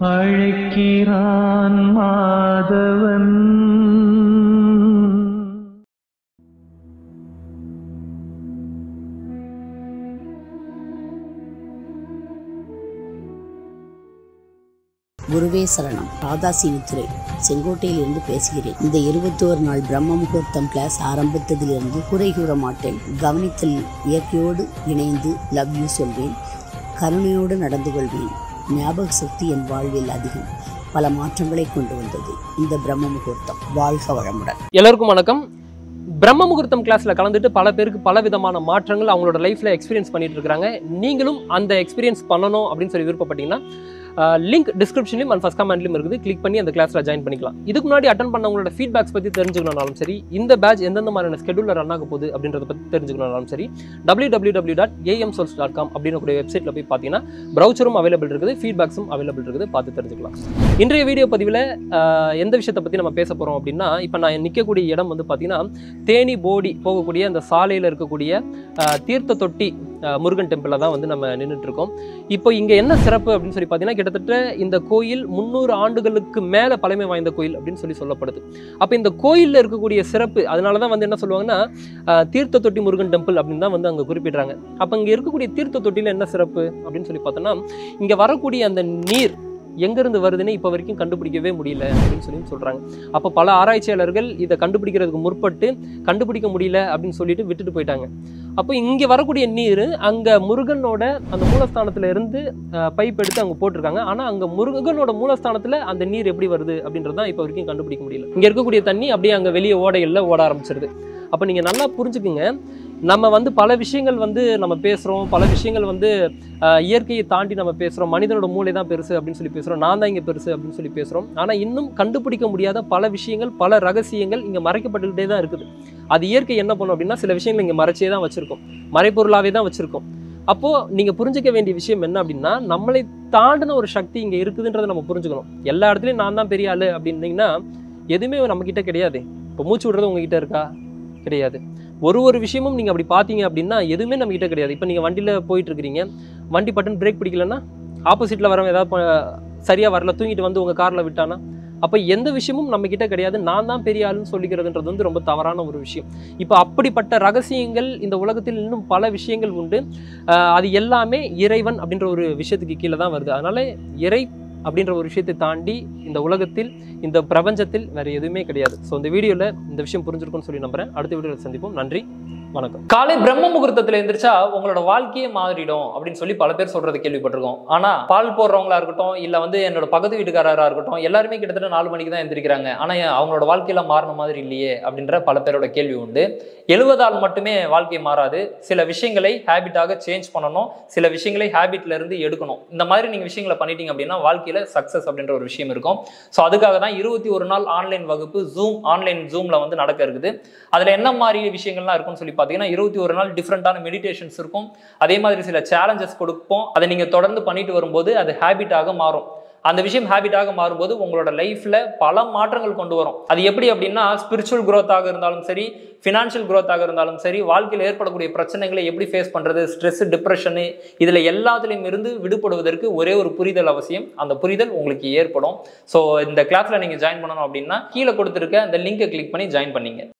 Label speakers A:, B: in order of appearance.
A: அழைக்கிறான் மாதவன்
B: குருவே சரணம் ராதா சீனித்துறை செங்கோட்டையிலிருந்து பேசுகிறேன் இந்த இருபத்தோரு நாள் பிரம்ம முகூர்த்தம் கிளாஸ் ஆரம்பித்ததிலிருந்து குறை கூற மாட்டேன் கவனித்தல் இயற்கையோடு இணைந்து லவ் யூ சொல்வேன் கருணையோடு நடந்து கொள்வேன் ஞாபக சக்தி என் வாழ்வில் அதிகம் பல மாற்றங்களை கொண்டு வந்தது இந்த பிரம்ம முகூர்த்தம் வாழ்க வளமுடன்
C: எல்லாருக்கும் வணக்கம் பிரம்ம முகூர்த்தம் கிளாஸ்ல கலந்துட்டு பல பேருக்கு பல விதமான மாற்றங்கள் அவங்களோட லைஃப்ல எக்ஸ்பீரியன்ஸ் பண்ணிட்டு இருக்காங்க நீங்களும் அந்த எக்ஸ்பீரியன்ஸ் பண்ணணும் அப்படின்னு சொல்லி விருப்பப்பட்டீங்கன்னா லிங்க் டிஸ்கிரிப்ஷன்லையும் அண்ட் ஃபஸ்ட் கமெண்ட்லையும் இருக்குது கிளிக் பண்ணி அந்த கிளாஸ்ல ஜாயின் பண்ணிக்கலாம் இதுக்கு முன்னாடி அட்டன் பண்ணவங்களோட ஃபீட்பேக்ஸ் பத்தி தெரிஞ்சுக்கணும்னாலும் சரி இந்த பேட்ச் எந்தெந்த மாதிரியான ஸ்கெடியூலில் ரன் ஆக போகுது அப்படின்றத பத்தி தெரிஞ்சுக்கணும்னாலும் சரி W W W dot AM souls dot com அப்படின்னு கூடிய வெப்சைட்ல போய் பார்த்தீங்கன்னா ப்ரௌச்சரும் அவைலபிள் இருக்குது ஃபீட்பேக்ஸும் அவைலபிள் இருக்குது பார்த்து தெரிஞ்சுக்கலாம் இன்றைய வீடியோ பதிவில் எந்த விஷயத்தை பற்றி நம்ம பேச போகிறோம் அப்படின்னா இப்போ நான் நிற்கக்கூடிய இடம் வந்து பார்த்தீங்கன்னா தேனி போடி போகக்கூடிய அந்த சாலையில் இருக்கக்கூடிய அஹ், தீர்த்த தொட்டி அஹ், முருகன் டெம்பிளில் தான் வந்து நம்ம நின்றுட்டு இருக்கோம் இப்போ இங்கே என்ன சிறப்பு அப்படின்னு சொல்லி பார்த்தீங்கன்னா கிட்டத்தட்ட இந்த கோயில் முந்நூறு ஆண்டுகளுக்கு மேலே பழமை வாய்ந்த கோயில் அப்படின்னு சொல்லி சொல்லப்படுது அப்போ இந்த கோயிலில் இருக்கக்கூடிய சிறப்பு அதனால தான் வந்து என்ன சொல்லுவாங்கன்னா அஹ், தீர்த்த தொட்டி முருகன் டெம்பிள் அப்படின்னு தான் வந்து அங்கே குறிப்பிடுறாங்க அப்போ இங்கே இருக்கக்கூடிய தீர்த்த தொட்டியில் என்ன சிறப்பு அப்படின்னு சொல்லி பார்த்தோன்னா இங்கே வரக்கூடிய அந்த நீர் எங்கேருந்து வருதுன்னு இப்போ வரைக்கும் கண்டுபிடிக்கவே முடியல அப்படின்னு சொல்லி சொல்கிறாங்க அப்போ பல ஆராய்ச்சியாளர்கள் இதை கண்டுபிடிக்கிறதுக்கு முற்பட்டு கண்டுபிடிக்க முடியல அப்படின்னு சொல்லிட்டு விட்டுட்டு போயிட்டாங்க அப்போ இங்கே வரக்கூடிய நீர் அங்கே முருகனோட அந்த மூலஸ்தானத்துல இருந்து பைப் எடுத்து அங்கே போட்டிருக்காங்க ஆனால் அங்கே முருகனோட மூலஸ்தானத்தில் அந்த நீர் எப்படி வருது அப்படின்றது தான் இப்போ வரைக்கும் கண்டுபிடிக்க முடியல இங்கே இருக்கக்கூடிய தண்ணி அப்படியே அங்கே வெளியே ஓடைகளில் ஓட ஆரம்பிச்சிருது அப்போ நீங்கள் நல்லா புரிஞ்சுக்குங்க நம்ம வந்து பல விஷயங்கள் வந்து நம்ம பேசுகிறோம் பல விஷயங்கள் வந்து ஆஹ், இயற்கையை தாண்டி நம்ம பேசுகிறோம் மனிதனோட மூளை தான் பெருசு அப்படின்னு சொல்லி பேசுகிறோம் நான் தான் இங்கே பெருசு அப்படின்னு சொல்லி பேசுகிறோம் ஆனால் இன்னும் கண்டுபிடிக்க முடியாத பல விஷயங்கள் பல ரகசியங்கள் இங்கே மறைக்கப்பட்டுக்கிட்டே தான் இருக்குது அது இயற்கை என்ன பண்ணும் அப்படின்னா சில விஷயங்கள் இங்கே மறைச்சே தான் வச்சுருக்கோம் மறைப்பொருளாகவே தான் வச்சுருக்கோம் அப்போது நீங்கள் புரிஞ்சுக்க வேண்டிய விஷயம் என்ன அப்படின்னா நம்மளை தாண்டின ஒரு சக்தி இங்கே இருக்குதுன்றதை நம்ம புரிஞ்சுக்கணும் எல்லா இடத்துலையும் நான் தான் பெரிய ஆளு அப்படின்னீங்கன்னா எதுவுமே நம்மக்கிட்ட கிடையாது இப்போ மூச்சு விடுறது உங்ககிட்ட இருக்கா கிடையாது ஒரு ஒரு விஷயமும் நீங்கள் அப்படி பார்த்தீங்க அப்படின்னா எதுவுமே நம்ம கிட்ட கிடையாது இப்போ நீங்கள் வண்டியில் போயிட்டு இருக்கிறீங்க வண்டி பட்டன் பிரேக் பிடிக்கலன்னா ஆப்போசிட்டில் வரவன் ஏதாவது ப- சரியா வரல தூங்கிட்டு வந்து உங்கள் காரில் விட்டானா அப்போ எந்த விஷயமும் நம்ம கிட்ட கிடையாது நான் தான் பெரிய ஆளுன்னு சொல்லிக்கிறதுன்றது வந்து ரொம்ப தவறான ஒரு விஷயம் இப்போ அப்படிப்பட்ட ரகசியங்கள் இந்த உலகத்தில் இன்னும் பல விஷயங்கள் உண்டு ஆஹ் அது எல்லாமே இறைவன் அப்படின்ற ஒரு விஷயத்துக்கு கீழே தான் வருது அதனால இறை அப்படின்ற ஒரு விஷயத்தை தாண்டி இந்த உலகத்தில் இந்த பிரபஞ்சத்தில் வேற எதுவுமே கிடையாது ஸோ இந்த வீடியோவில் இந்த விஷயம் புரிஞ்சிருக்கும்னு சொல்லி நம்புறேன் அடுத்த வீடியோவில் சந்திப்போம் நன்றி வணக்கம் காலை பிரம்ம முகூர்த்தத்துல எந்திரிச்சா உங்களோட வாழ்க்கையே மாறிடும் அப்படின்னு சொல்லி பல பேர் சொல்றது கேள்விப்பட்டிருக்கோம் ஆனா பால் போடுறவங்களா இருக்கட்டும் இல்ல வந்து என்னோட பக்கத்து வீட்டுக்காரரா இருக்கட்டும் எல்லாருமே கிட்டத்தட்ட நாலு மணிக்கு தான் எந்திரிக்கிறாங்க ஆனா ஏன் அவங்களோட வாழ்க்கையில மாறின மாதிரி இல்லையே அப்படின்ற பல பேரோட கேள்வி உண்டு எழுவதால் மட்டுமே வாழ்க்கை மாறாது சில விஷயங்களை ஹேபிட்டாக சேஞ்ச் பண்ணணும் சில விஷயங்களை ஹேபிட்ல இருந்து எடுக்கணும் இந்த மாதிரி நீங்க விஷயங்களை பண்ணிட்டீங்க அப்படின்னா வாழ்க்கையில சக்சஸ் அப்படின்ற ஒரு விஷயம் இருக்கும் ஸோ அதுக்காக தான் இருபத்தி ஒரு நாள் ஆன்லைன் வகுப்பு ஜூம் ஆன்லைன் ஜூம்ல வந்து நடக்க இருக்குது அதுல என்ன மாதிரி விஷயங்கள்லாம் இருக்கும்னு சொல்லி பார்த்தீங்கன்னா இருபத்தி ஒரு நாள் டிஃப்ரெண்டான மெடிடேஷன்ஸ் இருக்கும் அதே மாதிரி சில சேலஞ்சஸ் கொடுப்போம் அதை நீங்க தொடர்ந்து பண்ணிட்டு வரும்போது அது ஹேபிட்டாக மாறும் அந்த விஷயம் ஹேபிட்டாக மாறும்போது உங்களோட லைஃப்ல பல மாற்றங்கள் கொண்டு வரும் அது எப்படி அப்படின்னா ஸ்பிரிச்சுவல் growth-ஆக இருந்தாலும் சரி ஃபினான்ஷியல் growth-ஆக இருந்தாலும் சரி வாழ்க்கையில் ஏற்படக்கூடிய பிரச்சனைகளை எப்படி ஃபேஸ் பண்றது ஸ்ட்ரெஸ் டிப்ரெஷனு இதுல எல்லாத்துலேயும் இருந்து விடுபடுவதற்கு ஒரே ஒரு புரிதல் அவசியம் அந்த புரிதல் உங்களுக்கு ஏற்படும் ஸோ இந்த கிளாஸ்ல நீங்க ஜாயின் பண்ணணும் அப்படின்னா கீழே கொடுத்துருக்க அந்த லிங்கை கிளிக் பண்ணி ஜாயின் பண்ணீங்க